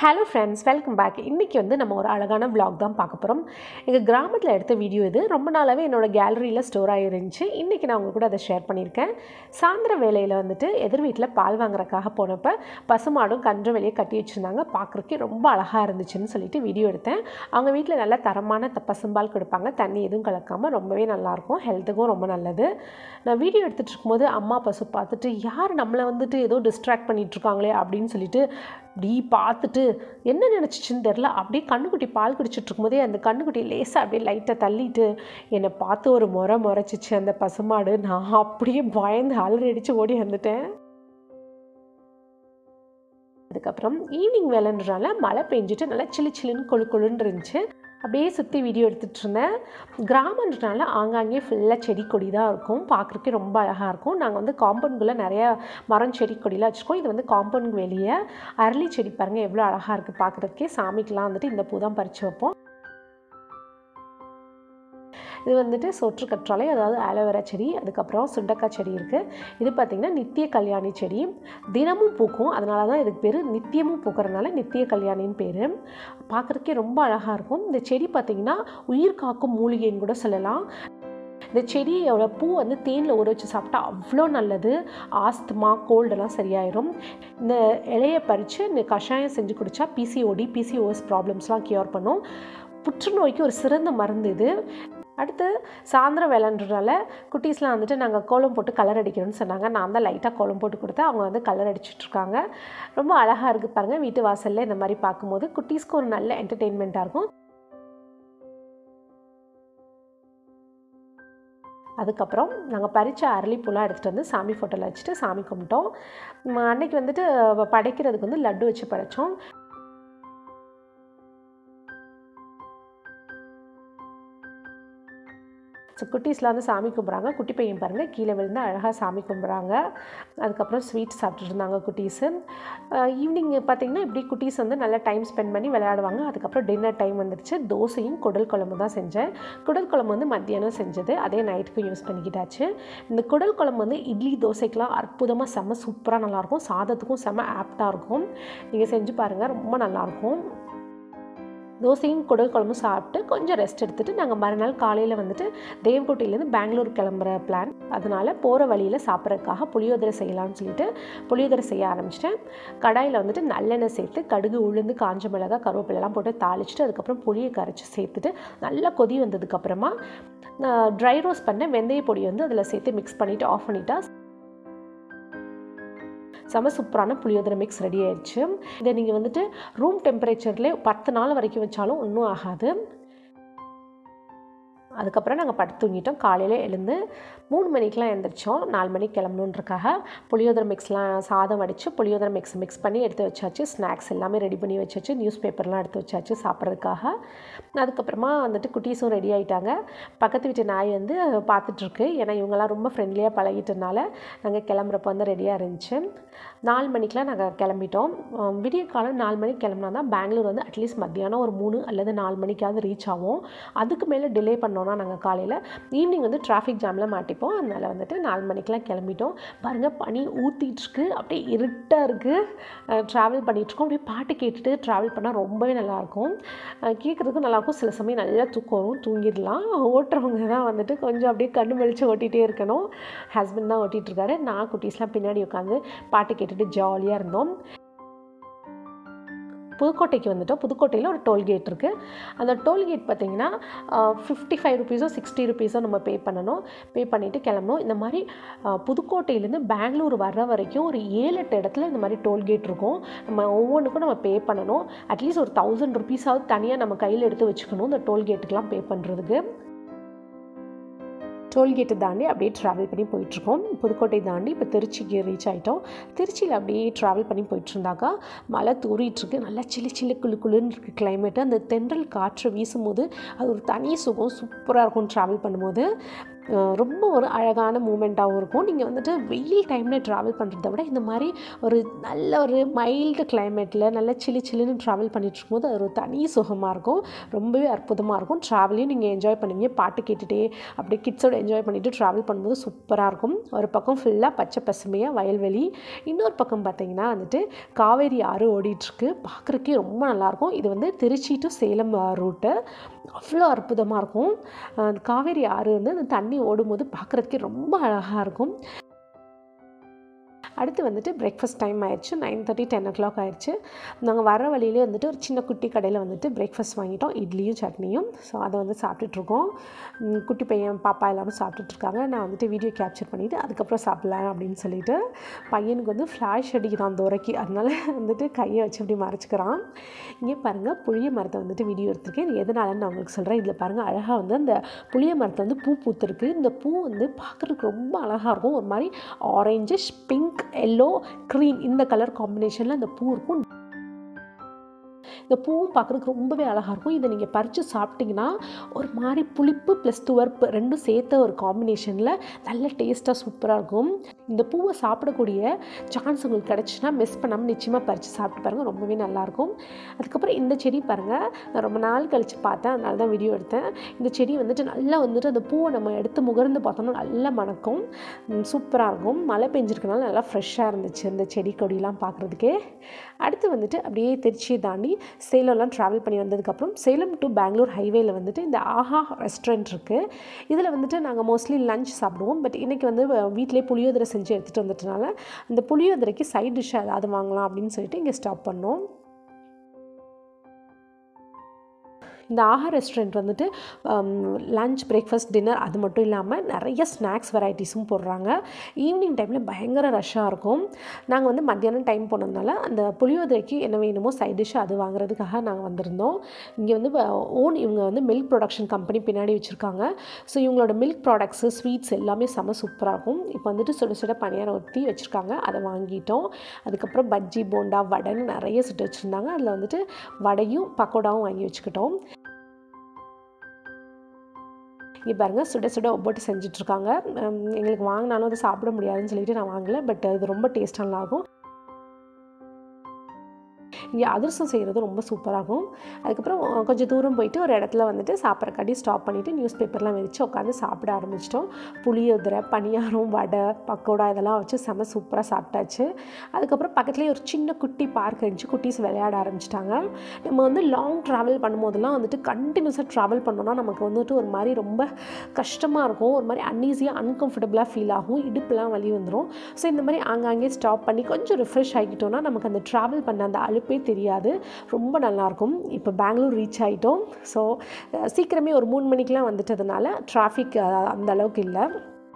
hello friends welcome back இன்றைக்கி வந்து நம்ம ஒரு அழகான vlog தான் பார்க்க போகிறோம் எங்கள் கிராமத்தில் எடுத்த வீடியோ இது ரொம்ப நாளாகவே என்னோட கேலரியில் ஸ்டோர் ஆகிருந்துச்சு இன்றைக்கி நான் உங்க கூட அதை ஷேர் பண்ணியிருக்கேன் சாயந்தர வேலையில் வந்துட்டு எதிர் வீட்டில் பால் வாங்குறதுக்காக போனப்போ பசுமாடும் கன்று வெளியே கட்டி வச்சுருந்தாங்க பார்க்குறக்கே ரொம்ப அழகாக இருந்துச்சுன்னு சொல்லிட்டு வீடியோ எடுத்தேன் அவங்க வீட்டில் நல்ல தரமான த- பசும்பால் கொடுப்பாங்க தண்ணி எதுவும் கலக்காமல் ரொம்பவே நல்லாயிருக்கும் ஹெல்த்துக்கும் ரொம்ப நல்லது நான் வீடியோ எடுத்துகிட்டு இருக்கும்போது அம்மா பசு பார்த்துட்டு யார் நம்மளை வந்துட்டு ஏதோ டிஸ்ட்ராக்ட் பண்ணிட்டு இருக்காங்களே அப்படின்னு சொல்லிட்டு இப்படி பார்த்துட்டு என்ன நினச்சிச்சின்னு தெரில அப்படியே கண்ணுக்குட்டி பால் குடிச்சிட்டு இருக்கும்போதே அந்த கண்ணுக்குட்டி லேசாக அப்படியே லைட்டாக தள்ளிட்டு என்னை பார்த்து ஒரு முறை முறைச்சிச்சு அந்த பசுமாடு நான் அப்படியே பயந்து அலறி அடித்து ஓடி வந்துட்டேன் அதுக்கப்புறம் ஈவினிங் வேலைன்றனால மழை பெஞ்சிட்டு நல்லா சிலு சிலுன்னு கொழு கொழுன்னு இருந்துச்சு அப்படியே சுற்றி வீடியோ எடுத்துகிட்டு இருந்தேன் கிராமன்றனால ஆங்காங்கே ஃபுல்லாக செடி கொடி தான் இருக்கும் பார்க்குறக்கே ரொம்ப அழகாக இருக்கும் நாங்கள் வந்து காம்பவுண்டுக்குள்ளே நிறையா மரம் செடி கொடிலாம் வச்சுருக்கோம் இது வந்து காம்பவுண்ட் வெளியே அரளி செடி பாருங்கள் எவ்வளோ அழகாக இருக்குது பார்க்குறதுக்கே சாமிக்கெலாம் வந்துட்டு இந்த பூ தான் பறித்து வைப்போம் இது வந்துட்டு சொற்று கற்றாழை அதாவது ஆலோவேரா செடி அதுக்கப்புறம் சுண்டக்காய் செடி இருக்குது இது பார்த்திங்கன்னா நித்திய கல்யாணி செடி தினமும் பூக்கும் அதனால தான் இதுக்கு பேர் நித்தியமும் பூக்கிறதுனால நித்திய கல்யாணின்னு பேர் பார்க்குறதுக்கே ரொம்ப அழகாக இருக்கும் இந்த செடி பார்த்திங்கன்னா உயிர் காக்கும் மூலிகைன்னு கூட சொல்லலாம் இந்த செடியோட பூ வந்து தேனில் ஊற வச்சு சாப்பிட்டா அவ்வளோ நல்லது ஆஸ்துமா கோல்டெல்லாம் சரியாயிரும் இந்த இலையை பறித்து இந்த கஷாயம் செஞ்சு குடித்தா பிசிஓடி பிசிஓஎஸ் ப்ராப்ளம்ஸ்லாம் க்யூர் பண்ணும் புற்றுநோய்க்கு ஒரு சிறந்த மருந்து இது அடுத்து சாயந்தரம் வேலைன்றனால குட்டீஸ்லாம் வந்துட்டு நாங்கள் கோலம் போட்டு கலர் அடிக்கணும்னு சொன்னாங்க நான் தான் லைட்டாக கோலம் போட்டு கொடுத்தேன் அவங்க வந்து கலர் அடிச்சிட்ருக்காங்க ரொம்ப அழகாக இருக்குது பாருங்கள் வீட்டு வாசலில் இந்த மாதிரி பார்க்கும்போது குட்டீஸ்க்கு ஒரு நல்ல என்டர்டெயின்மெண்ட்டாக இருக்கும் அதுக்கப்புறம் நாங்கள் பறித்த அரளிப்பூலாம் எடுத்துகிட்டு வந்து சாமி ஃபோட்டோவில் வச்சுட்டு சாமி கும்பிட்டோம் ம, அன்னைக்கு வந்துட்டு படைக்கிறதுக்கு வந்து லட்டு வச்சு படைச்சோம் ஸோ குட்டீஸ்லாம் வந்து சாமி கும்பிட்றாங்க குட்டி பையன் பாருங்கள் கீழே விழுந்து அழகாக சாமி கும்பிட்றாங்க அதுக்கப்புறம் ஸ்வீட் சாப்பிட்டுட்டு இருந்தாங்க குட்டீஸு ஈவினிங் பார்த்தீங்கன்னா இப்படி குட்டீஸ் வந்து நல்லா டைம் ஸ்பெண்ட் பண்ணி விளையாடுவாங்க அதுக்கப்புறம் டின்னர் டைம் வந்துடுச்சு தோசையும் குடல் குழம்பு தான் செஞ்சேன் குடல் குழம்பு வந்து மத்தியானம் செஞ்சது அதே நைட்டுக்கும் யூஸ் பண்ணிக்கிட்டாச்சு இந்த குடல் குழம்பு வந்து இட்லி தோசைக்கெலாம் அற்புதமாக செம்ம சூப்பராக நல்லாயிருக்கும் சாதத்துக்கும் செம்ம ஆப்டாக இருக்கும் நீங்கள் செஞ்சு பாருங்கள் ரொம்ப நல்லாயிருக்கும் தோசையும் குடல் குழம்பும் சாப்பிட்டு கொஞ்சம் ரெஸ்ட் எடுத்துகிட்டு நாங்கள் மறுநாள் காலையில் வந்துட்டு தேவக்கோட்டையிலேருந்து பெங்களூர் கிளம்புற பிளான் அதனால் போகிற வழியில் சாப்பிட்றதுக்காக புளியோதரை செய்யலாம்னு சொல்லிட்டு புளியோதரை செய்ய ஆரம்பிச்சிட்டேன் கடாயில் வந்துட்டு நல்லெண்ணெய் சேர்த்து கடுகு உளுந்து காஞ்ச மிளகாய் கருவேப்பிலெல்லாம் போட்டு தாளிச்சிட்டு அதுக்கப்புறம் புளியை கரைச்சி சேர்த்துட்டு நல்லா கொதி வந்ததுக்கப்புறமா ட்ரை ரோஸ்ட் பண்ண வெந்தய பொடி வந்து அதில் சேர்த்து மிக்ஸ் பண்ணிவிட்டு ஆஃப் பண்ணிட்டா செம சூப்பரான புளியோதரை மிக்ஸ் ரெடி ஆயிடுச்சு இதை நீங்கள் வந்துட்டு ரூம் டெம்பரேச்சர்லேயே பத்து நாள் வரைக்கும் வச்சாலும் ஒன்றும் ஆகாது அதுக்கப்புறம் நாங்கள் படுத்து தூங்கிட்டோம் காலையில் எழுந்து மூணு மணிக்கெலாம் எழுந்திரிச்சோம் நாலு மணிக்கு கிளம்பணுன்றக்காக புளியோதரை மிக்ஸ்லாம் சாதம் வடித்து புளியோதரை மிக்ஸ் மிக்ஸ் பண்ணி எடுத்து வச்சாச்சு ஸ்நாக்ஸ் எல்லாமே ரெடி பண்ணி வச்சாச்சு நியூஸ் பேப்பர்லாம் எடுத்து வச்சாச்சு சாப்பிட்றதுக்காக அதுக்கப்புறமா வந்துட்டு குட்டீஸும் ரெடி ஆகிட்டாங்க பக்கத்து வீட்டு நாய் வந்து பார்த்துட்ருக்கு ஏன்னா இவங்கெல்லாம் ரொம்ப ஃப்ரெண்ட்லியாக பழகிட்டனால நாங்கள் கிளம்புறப்ப வந்து ரெடியாக இருந்துச்சு நாலு மணிக்கெலாம் நாங்கள் கிளம்பிட்டோம் அஹ் விடிய காலம் நாலு மணிக்கு கிளம்புனா தான் பெங்களூர் வந்து அட்லீஸ்ட் மத்தியானம் ஒரு மூணு அல்லது நாலு மணிக்காவது ரீச் ஆகும் அதுக்கு மேலே டிலே பண்ணோன்னா நாங்கள் காலையில் ஈவினிங் வந்து டிராஃபிக் ஜாமில் மாட்டிப்போம் அதனால் வந்துட்டு நாலு மணிக்கெலாம் கிளம்பிட்டோம் பாருங்கள் பனி ஊற்றிட்டுருக்கு அப்படியே இருட்டாக இருக்குது ட்ராவல் பண்ணிகிட்ருக்கோம் அப்படியே பாட்டு கேட்டுட்டு ட்ராவல் பண்ணால் ரொம்பவே நல்லாயிருக்கும் கேட்குறதுக்கும் நல்லாயிருக்கும் சில சமயம் நல்லா தூக்கம் வரும் தூங்கிடலாம் ஓட்டுறவங்க தான் வந்துட்டு கொஞ்சம் அப்படியே கண்ணு வெளிச்சு ஓட்டிகிட்டே இருக்கணும் ஹஸ்பண்ட் தான் ஓட்டிகிட்டு இருக்காரு நான் குட்டீஸ்லாம் பின்னாடி உட்காந்து பாட்டு கேட்டுட்டு ஜாலியாக இருந்தோம் புதுக்கோட்டைக்கு வந்துட்டோம் புதுக்கோட்டையில் ஒரு டோல்கேட் இருக்குது அந்த டோல்கேட் பார்த்தீங்கன்னா ஃபிஃப்டி ஃபைவ் ருபீஸோ சிக்ஸ்டி ருபீஸோ நம்ம பே பண்ணணும் பே பண்ணிவிட்டு கிளம்பணும் இந்த மாதிரி அஹ், புதுக்கோட்டையிலேருந்து பெங்களூர் வர்ற வரைக்கும் ஒரு ஏழு எட்டு இடத்துல இந்த மாதிரி டோல்கேட் இருக்கும் நம்ம ஒவ்வொன்றுக்கும் நம்ம பே பண்ணணும் அட்லீஸ்ட் ஒரு தௌசண்ட் ருபீஸாவது தனியாக நம்ம கையில் எடுத்து வச்சுக்கணும் இந்த டோல்கேட்டுக்கெலாம் பே பண்ணுறதுக்கு டோல்கேட்டை தாண்டி அப்படியே ட்ராவல் பண்ணி போயிட்டுருக்கோம் புதுக்கோட்டை தாண்டி இப்போ திருச்சிக்கு ரீச் ஆகிட்டோம் திருச்சியில் அப்படியே ட்ராவல் பண்ணி போயிட்டுருந்தாக்கா மழை தூறிட்டுருக்கு நல்லா சில்லு சில்லு குளு குளுன்னு இருக்குது கிளைமேட்டு அந்த தென்றல் காற்று வீசும்போது அது ஒரு தனி சுகம் சூப்பராக இருக்கும் ட்ராவல் பண்ணும்போது அஹ் ரொம்ப ஒரு அழகான மூமெண்ட்டாகவும் இருக்கும் நீங்கள் வந்துட்டு வெயில் டைமில் ட்ராவல் பண்ணுறத விட இந்த மாதிரி ஒரு நல்ல ஒரு மைல்டு கிளைமேட்டில் நல்ல சில்லி சில்லுன்னு ட்ராவல் பண்ணிட்டு இருக்கும்போது அது ஒரு தனி சுகமாக இருக்கும் ரொம்பவே அற்புதமாக இருக்கும் ட்ராவலையும் நீங்கள் என்ஜாய் பண்ணுவீங்க பாட்டு கேட்டுகிட்டே அப்படியே கிட்ஸோட என்ஜாய் பண்ணிவிட்டு ட்ராவல் பண்ணும்போது சூப்பராக இருக்கும் ஒரு பக்கம் ஃபுல்லாக பச்சை பசுமையாக வயல்வெளி இன்னொரு பக்கம் பார்த்தீங்கன்னா வந்துட்டு காவேரி ஆறு ஓடிட்டுருக்கு பார்க்குறக்கே ரொம்ப நல்லாயிருக்கும் இது வந்து திருச்சி டு சேலம் ரூட்டு அவ்வளோ அற்புதமாக இருக்கும் அஹ் காவேரி ஆறு வந்து அந்த தண்ணி ஓடும்போது பார்க்குறதுக்கே ரொம்ப அழகாக இருக்கும் அடுத்து வந்துட்டு பிரேக்ஃபாஸ்ட் டைம் ஆயிடுச்சு nine thirty ten o'clock ஆயிடுச்சு நாங்கள் வர வழியிலே வந்துட்டு ஒரு சின்ன குட்டி கடையில் வந்துட்டு பிரேக்ஃபாஸ்ட் வாங்கிட்டோம் இட்லியும் சட்னியும் ஸோ அதை வந்து சாப்பிட்டுட்ருக்கோம் உம், குட்டி பையன் பாப்பா எல்லாரும் சாப்பிட்டுட்ருக்காங்க நான் வந்துட்டு வீடியோ கேப்சர் பண்ணிவிட்டு அதுக்கப்புறம் சாப்பிட்லாம் அப்படின்னு சொல்லிட்டு பையனுக்கு வந்து ஃப்ளாஷ் அடிக்கிறான் துரைக்கி அதனால வந்துட்டு கையை வச்சு அப்படி மறைச்சிக்கிறான் இங்கே பாருங்கள் புளிய மரத்தை வந்துட்டு வீடியோ எடுத்திருக்கேன் இது எதனாலன்னு நான் உங்களுக்கு சொல்கிறேன் இதில் பாருங்கள் அழகாக வந்து அந்த புளிய மரத்தை வந்து பூ பூத்துருக்கு இந்த பூ வந்து பார்க்குறதுக்கு ரொம்ப அழகாக இருக்கும் ஒரு மாதிரி ஆரஞ்சிஷ் பிங்க் எல்லோ க்ரீம் இந்த கலர் காம்பினேஷனில் அந்த பூ இருக்கும் இந்த பூவும் பார்க்குறதுக்கு ரொம்பவே அழகாக இருக்கும் இதை நீங்கள் பறித்து சாப்பிட்டிங்கன்னா ஒரு மாதிரி புளிப்பு ப்ளஸ் துவர்ப்பு ரெண்டும் சேர்த்த ஒரு காம்பினேஷனில் நல்ல டேஸ்ட்டாக சூப்பராக இருக்கும் இந்த பூவை சாப்பிடக்கூடிய சான்ஸ் உங்களுக்கு கிடச்சின்னா மிஸ் பண்ணாமல் நிச்சயமாக பறித்து சாப்பிட்டு பாருங்கள் ரொம்பவே நல்லாயிருக்கும் அதுக்கப்புறம் இந்த செடி பாருங்கள் நான் ரொம்ப நாள் கழித்து பார்த்தேன் அதனால தான் வீடியோ எடுத்தேன் இந்த செடி வந்துட்டு நல்லா வந்துட்டு அந்த பூவை நம்ம எடுத்து முகர்ந்து பார்த்தோம்னா நல்லா மணக்கும் சூப்பராக இருக்கும் மழை பெஞ்சிருக்கனால நல்லா ஃப்ரெஷ்ஷாக இருந்துச்சு இந்த செடி கொடியெலாம் பார்க்குறதுக்கே அடுத்து வந்துட்டு அப்படியே திருச்சியை தாண்டி சேலம்லாம் ட்ராவல் பண்ணி வந்ததுக்கப்புறம் சேலம் டு பெங்களூர் ஹைவேல வந்துட்டு இந்த ஆஹா ரெஸ்டாரண்ட் இருக்குது இதில் வந்துட்டு நாங்கள் மோஸ்ட்லி லஞ்ச் சாப்பிடுவோம் பட் இன்றைக்கி வந்து வீட்டிலே புளியோதரை செஞ்சு எடுத்துகிட்டு வந்துட்டனால அந்த புளியோதரைக்கு சைட் டிஷ் ஏதாவது வாங்கலாம் அப்படின்னு சொல்லிட்டு இங்கே ஸ்டாப் பண்ணோம் இந்த ஆஹா ரெஸ்டாரண்ட் வந்துட்டு லஞ்ச் பிரேக்ஃபாஸ்ட் டின்னர் அது மட்டும் இல்லாமல் நிறைய ஸ்நாக்ஸ் வெரைட்டிஸும் போடுறாங்க ஈவினிங் டைமில் பயங்கர ரஷ்ஷாக இருக்கும் நாங்கள் வந்து மத்தியானம் டைம் போனதுனால அந்த புளியோதரைக்கு என்ன வேணுமோ சைட் டிஷ் அது வாங்குறதுக்காக நாங்கள் வந்திருந்தோம் இங்கே வந்து ஓன் இவங்க வந்து மில்க் ப்ரொடக்ஷன் கம்பெனி பின்னாடி வச்சுருக்காங்க ஸோ இவங்களோட மில்க் ப்ராடக்ட்ஸு ஸ்வீட்ஸ் எல்லாமே செம சூப்பராக இருக்கும் இப்போ வந்துட்டு சுட சுட பணியாரம் ஊற்றி வச்சுருக்காங்க அதை வாங்கிட்டோம் அதுக்கப்புறம் பஜ்ஜி போண்டா வடைன்னு நிறைய சுட்டு வச்சுருந்தாங்க அதில் வந்துட்டு வடையும் பக்கோடாவும் வாங்கி வச்சுக்கிட்டோம் இங்கே பாருங்கள் சுட சுட ஒவ்வொட்டு செஞ்சிட்ருக்காங்க எங்களுக்கு வாங்கினாலும் அதை சாப்பிட முடியாதுன்னு சொல்லிட்டு நான் வாங்கலை பட் இது ரொம்ப டேஸ்ட்டாக நல்லாகும் இங்கே அதிரசம் செய்கிறது ரொம்ப சூப்பராகும் அதுக்கப்புறம் கொஞ்சம் தூரம் போயிட்டு ஒரு இடத்துல வந்துட்டு சாப்பிட்றக்காட்டி ஸ்டாப் பண்ணிவிட்டு நியூஸ் பேப்பர்லாம் விரித்து உட்காந்து சாப்பிட ஆரம்பிச்சிட்டோம் புளியோதரை பணியாரம் வடை பக்கோடா இதெல்லாம் வச்சு செம சூப்பராக சாப்பிட்டாச்சு அதுக்கப்புறம் பக்கத்துலேயே ஒரு சின்ன குட்டி பார்க் இருந்துச்சு குட்டீஸ் விளையாட ஆரம்பிச்சிட்டாங்க நம்ம வந்து லாங் ட்ராவல் பண்ணும்போதெல்லாம் வந்துட்டு கண்டினியூஸாக ட்ராவல் பண்ணோன்னா நமக்கு வந்துட்டு ஒரு மாதிரி ரொம்ப கஷ்டமாக இருக்கும் ஒரு மாதிரி அன்ஈஸியாக அன்கம்ஃபர்டபுளாக ஃபீல் ஆகும் இடுப்புலாம் வலி வந்துடும் ஸோ இந்த மாதிரி ஆங்காங்கே ஸ்டாப் பண்ணி கொஞ்சம் ரிஃப்ரெஷ் ஆகிக்கிட்டோன்னா நமக்கு அந்த ட்ராவல் பண்ண அந்த அலுப்பே தெரியாது ரொம்ப நல்லாயிருக்கும் இப்போ பெங்களூர் ரீச் ஆகிட்டோம் ஸோ சீக்கிரமே ஒரு மூணு மணிக்கெலாம் வந்துட்டதுனால டிராஃபிக் அந்த அளவுக்கு இல்லை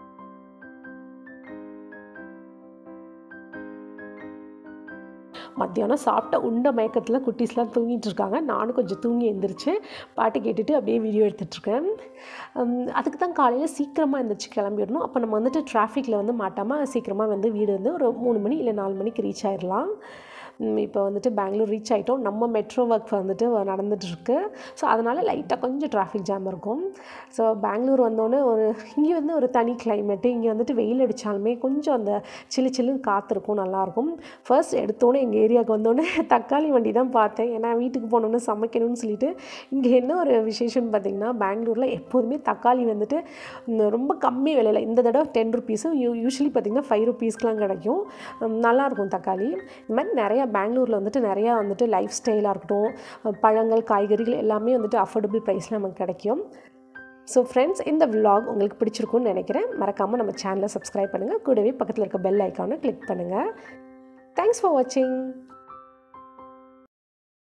மத்தியானம் சாப்பிட்ட உண்ட மயக்கத்தில் குட்டீஸ்லாம் தூங்கிட்டு இருக்காங்க நானும் கொஞ்சம் தூங்கி எழுந்திரிச்சு பாட்டு கேட்டுட்டு அப்படியே வீடியோ எடுத்துட்ருக்கேன் அதுக்கு தான் காலையில் சீக்கிரமாக எழுந்திரிச்சு கிளம்பிடணும் அப்போ நம்ம வந்துட்டு டிராஃபிக்கில் வந்து மாட்டாமல் சீக்கிரமாக வந்து வீடு வந்து ஒரு மூணு மணி இல்லை நாலு மணிக்கு ரீச் ஆயிடலாம் இப்போ வந்துட்டு பெங்களூர் ரீச் ஆகிட்டோம் நம்ம மெட்ரோ ஒர்க் வந்துட்டு நடந்துகிட்ருக்கு ஸோ அதனால் லைட்டாக கொஞ்சம் டிராஃபிக் ஜாம் இருக்கும் ஸோ பெங்களூர் வந்தோடனே ஒரு இங்கே வந்து ஒரு தனி கிளைமேட்டு இங்கே வந்துட்டு வெயில் அடித்தாலுமே கொஞ்சம் அந்த சில்லு சில்லுன்னு காத்திருக்கும் நல்லாயிருக்கும் ஃபர்ஸ்ட் எடுத்தோன்னே எங்கள் ஏரியாவுக்கு வந்தோடனே தக்காளி வண்டி தான் பார்த்தேன் ஏன்னா வீட்டுக்கு போனோன்னு சமைக்கணும்னு சொல்லிட்டு இங்கே என்ன ஒரு விசேஷம்னு பார்த்தீங்கன்னா பெங்களூரில் எப்போதுமே தக்காளி வந்துட்டு ரொம்ப கம்மி விலையில் இந்த தடவை டென் ருபீஸும் யூ யூஸ்வலி பார்த்திங்கன்னா ஃபைவ் ருபீஸ்க்கெலாம் கிடைக்கும் நல்லாயிருக்கும் தக்காளி இந்த மாதிரி நிறையா பெங்களூரில் வந்துட்டு நிறையா வந்துட்டு லைஃப் ஸ்டைலாக இருக்கட்டும் பழங்கள் காய்கறிகள் எல்லாமே வந்துட்டு அஃபோர்டபுள் ப்ரைஸில் நமக்கு கிடைக்கும் ஸோ ஃப்ரெண்ட்ஸ் இந்த விலாக் உங்களுக்கு பிடிச்சிருக்கும்னு நினைக்கிறேன் மறக்காமல் நம்ம சேனலை சப்ஸ்கிரைப் பண்ணுங்கள் கூடவே பக்கத்தில் இருக்க பெல் ஐக்கானை கிளிக் பண்ணுங்கள் தேங்க்ஸ் ஃபார் வாட்சிங்